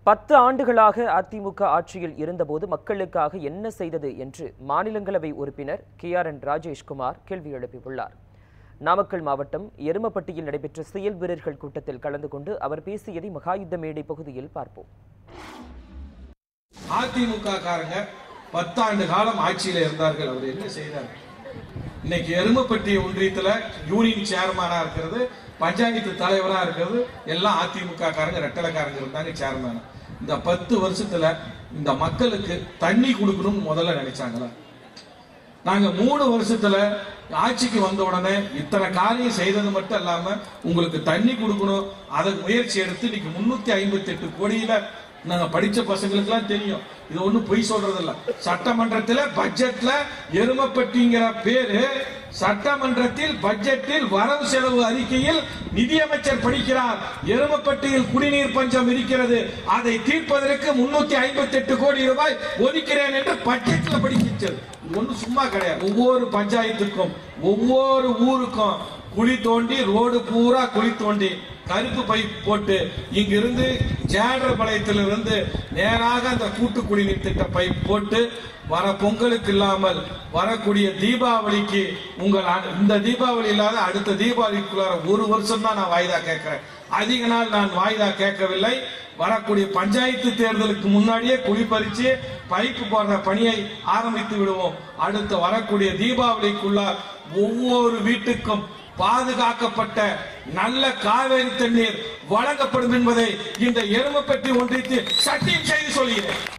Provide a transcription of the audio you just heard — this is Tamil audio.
பத்து ஆண்டுகளாக அதிமுக ஆட்சியில் இருந்தபோது மக்களுக்காக என்ன செய்தது என்று மாநிலங்களவை உறுப்பினர் கே ஆர் என் ராஜேஷ்குமார் கேள்வி எழுப்பியுள்ளார் நாமக்கல் மாவட்டம் எருமப்பட்டியில் நடைபெற்ற செயல் வீரர்கள் கூட்டத்தில் கலந்து கொண்டு அவர் பேசியதை மகாயுத்த மேடை பகுதியில் பார்ப்போம் அதிமுக காரங்க பத்தாண்டு காலம் ஆட்சியில இருந்தார்கள் அவர் என்ன செய்தார் இன்னைக்கு எருமப்பட்டி ஒன்றியத்துல யூனியன் சேர்மனா இருக்கிறது பஞ்சாயத்து தலைவரா இருக்கிறது எல்லாம் அதிமுக காரங்க ரெட்டலைக்காரங்க இருந்தாங்க சேர்மன் இந்த பத்து வருஷத்துல இந்த மக்களுக்கு தண்ணி கொடுக்கணும்னு முதல்ல நினைச்சாங்களா நாங்க மூணு வருஷத்துல ஆட்சிக்கு வந்த உடனே இத்தனை காரியம் செய்தது மட்டும் இல்லாம உங்களுக்கு தண்ணி கொடுக்கணும் அதை முயற்சி எடுத்து இன்னைக்கு முன்னூத்தி ஐம்பத்தி எட்டு கோடியில நாங்க படிச்ச பசங்களுக்கு எல்லாம் தெரியும் இது ஒண்ணும் பொய் சொல்றது இல்ல சட்டமன்றத்துல பட்ஜெட்ல எருமப்பட்டிங்கிற பேரு சட்டமன்றத்தில் பட்ஜெட்டில் வரவு செலவு அறிக்கையில் நிதியமைச்சர் படிக்கிறார் எருமப்பட்டியில் குடிநீர் பஞ்சம் இருக்கிறது அதை தீர்ப்பதற்கு முன்னூத்தி ஐம்பத்தி எட்டு கோடி ரூபாய் ஒதுக்கிறேன் என்று பட்ஜெட்ல படிக்கிறது ஒண்ணு சும்மா கிடையாது ஒவ்வொரு பஞ்சாயத்துக்கும் ஒவ்வொரு ஊருக்கும் குழி தோண்டி ரோடு பூரா குழி தோண்டி கருப்பு பைப் போட்டு இங்கிருந்து ஜேடரபாளையத்திலிருந்து நேராக அந்த கூட்டு குடிநீர் திட்ட பைப் போட்டு வர பொங்கலுக்கு இல்லாமல் வரக்கூடிய தீபாவளிக்கு உங்கள் அ- இந்த தீபாவளி இல்லாத அடுத்த தீபாவளிக்குள்ளார ஒரு வருஷம் தான் நான் வாய்தா கேட்கிறேன் அதிக நாள் நான் வாய்தா கேட்கவில்லை வரக்கூடிய பஞ்சாயத்து தேர்தலுக்கு முன்னாடியே குழி பறிச்சு பைப்பு போடுற பணியை ஆரம்பித்து விடுவோம் அடுத்து வரக்கூடிய தீபாவளிக்குள்ள ஒவ்வொரு வீட்டுக்கும் பாதுகாக்கப்பட்ட நல்ல காவேரி தண்ணீர் வழங்கப்படும் என்பதை இந்த எருமப்பட்டி ஒன்றியத்தில் சத்தியம் செய்து சொல்கிறேன்